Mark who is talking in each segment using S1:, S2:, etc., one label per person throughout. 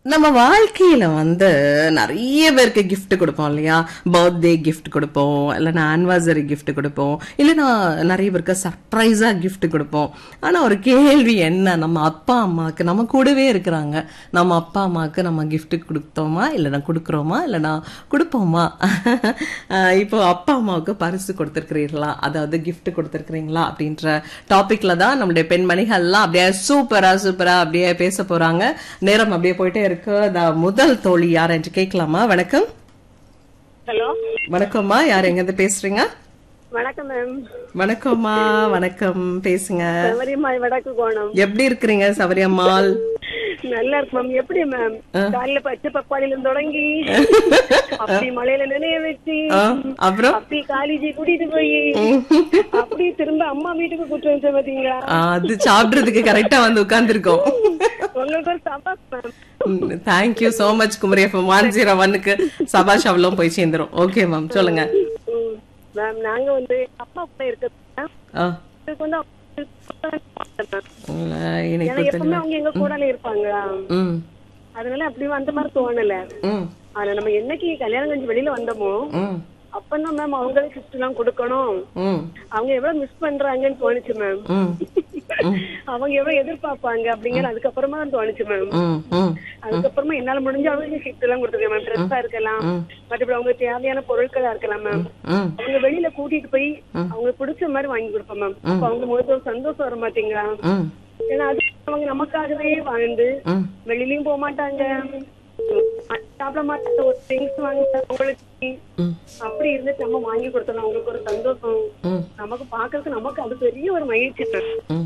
S1: நம்ம வாழ்க்கையில வந்து நிறைய பேருக்கு gift கொடுப்போம் இல்லையா பர்த்டே gift கொடுப்போம் இல்லைன்னா ஆனிவர்சரி gift கொடுப்போம் இல்லைன்னா நிறைய பேருக்கு சர்ப்ரைஸா gift கொடுப்போம் ஆனா ஒரு கேள்வி என்ன நம்ம அப்பா அம்மாவுக்கு நம்ம கூடவே இருக்கிறாங்க நம்ம அப்பா அம்மாவுக்கு நம்ம gift கொடுத்தோமா இல்லைன்னா கொடுக்குறோமா இல்லைன்னா கொடுப்போமா அஹ் இப்போ அப்பா அம்மாவுக்கு பரிசு கொடுத்துருக்கிறீர்களா அதாவது gift கொடுத்துருக்கிறீங்களா அப்படின்ற டாபிக்ல தான் நம்மளுடைய பெண்மணிகள்லாம் அப்படியே சூப்பரா சூப்பரா அப்படியே பேச போறாங்க நேரம் அப்படியே போயிட்டே இருக்கு த முதல் தோழி யார் என்று கேட்கலாமா வணக்கம்
S2: ஹலோ
S1: வணக்கம்மா யார் எங்க இருந்து பேசுறீங்க
S2: வணக்கம் மேம்
S1: வணக்கம்மா வணக்கம் பேசுங்க
S2: சவரியம்மாள் வடக்கு கோணம்
S1: எப்படி இருக்கிறீங்க சபரியம்மாள்
S2: நல்லா இருக்கு மேம் எப்படி மேம் காலையில பச்சை பப்பாளில இருந்து தொடங்கி அப்படி மழையில நினைய வச்சு
S1: ஆ, அப்புறம்
S2: அப்படி காலேஜி கூட்டிட்டு போய் அப்படி திரும்ப அம்மா வீட்டுக்கு கூட்டு வச்ச பாத்தீங்களா
S1: ஆ, அது சாப்பிடுறதுக்கு கரெக்டா வந்து உட்கார்ந்துருக்கோம்
S2: உங்களுக்கு ஒரு சபாஸ் ma'am
S1: thank you so much Kumari FM one zero ஒன்னுக்கு சபாஷ் அவ்வளோ போய் சேர்ந்துரும் ஓகே மேம் சொல்லுங்க
S2: ம். மேம் நாங்க வந்து அப்பா கூட இருக்கிறது
S1: ஆ,
S2: இதுக்கு வந்து அவங்க-
S1: உங்களை
S2: ஏன்னா
S1: இணைப்பு
S2: எப்பவுமே அவங்க எங்க கூடல இருப்பாங்க
S1: ம்
S2: அதனால அப்படி அந்த மாதிரி தோணல
S1: ம்
S2: ஆனா நம்ம என்னைக்கு கல்யாணம் கழிஞ்சு வெளியில வந்தோமோ
S1: ம்
S2: அப்பதான் மேம் அவங்களுக்கு கிஃப்ட் எல்லாம் கொடுக்கணும்
S1: ம்
S2: அவங்க எவ்வளவு மிஸ் பண்றாங்கன்னு தோணுச்சு மேம்
S1: ம்
S2: அவங்க எவ்வளவு எதிர்பார்ப்பாங்க அப்படிங்கிற அதுக்கப்புறமா தான் தோணுச்சு மேம்
S1: ம் ம்
S2: அதுக்கப்புறமா என்னால முடிஞ்ச அவங்களுக்கு கிஃப்ட் எல்லாம் கொடுத்துருக்கேன் மேம் ட்ரெஸ்ஸா இருக்கலாம் மற்றபடி அவங்க தேவையான பொருட்களா இருக்கலாம் மேம்
S1: ம்
S2: அவங்க வெளியில கூட்டிட்டு போய் அவங்களுக்கு பிடிச்ச மாதிரி வாங்கி கொடுப்போம் மேம் அப்ப அவங்க முகத்துல ஒரு சந்தோஷம் வர மாட்டீங்களா
S1: ம்
S2: ஏன்னா அது அவங்க நமக்காகவே வாழ்ந்து
S1: ம்
S2: வெளியிலயும் போக மாட்டாங்க சாப்பிட மாட்டாங்க ஒரு திங்ஸ் வாங்க அவங்களுக்கு
S1: ம்
S2: அப்படி இருந்துட்டு நம்ம வாங்கி கொடுத்தோம் அவங்களுக்கு ஒரு சந்தோஷம்
S1: ம்
S2: நமக்கு பாக்குறதுக்கு நமக்கு அது பெரிய ஒரு மகிழ்ச்சி மேம்
S1: ம்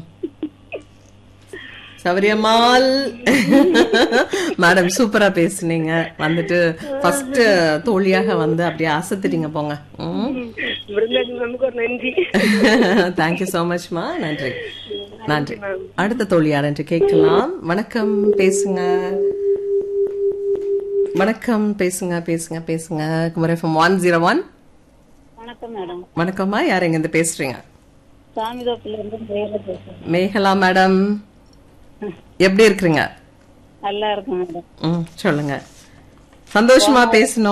S1: சபரியம்மாள் மேடம் சூப்பரா பேசுனீங்க வந்துட்டு ஃபர்ஸ்ட் தோழியாக வந்து அப்படியே அசத்துட்டீங்க போங்க ம்
S2: விருந்தாஜி மேமுக்கு ஒரு நன்றி
S1: தேங்க்யூ so மச்மா நன்றி நன்றி அடுத்த தோழி யார் என்று கேட்கலாம் வணக்கம் பேசுங்க வணக்கம் பேசுங்க பேசுங்க பேசுங்க Kumar FM one zero one
S3: வணக்கம் மேடம்
S1: வணக்கம்மா யார் எங்க இருந்து பேசுறீங்க
S3: சாமிதோப்புல இருந்து மேல பேசுறேன்
S1: மேகலா மேடம் எப்படி இருக்கிறீங்க
S3: நல்லா இருக்கும் மேடம்
S1: ம் சொல்லுங்க சந்தோஷமா பேசணும்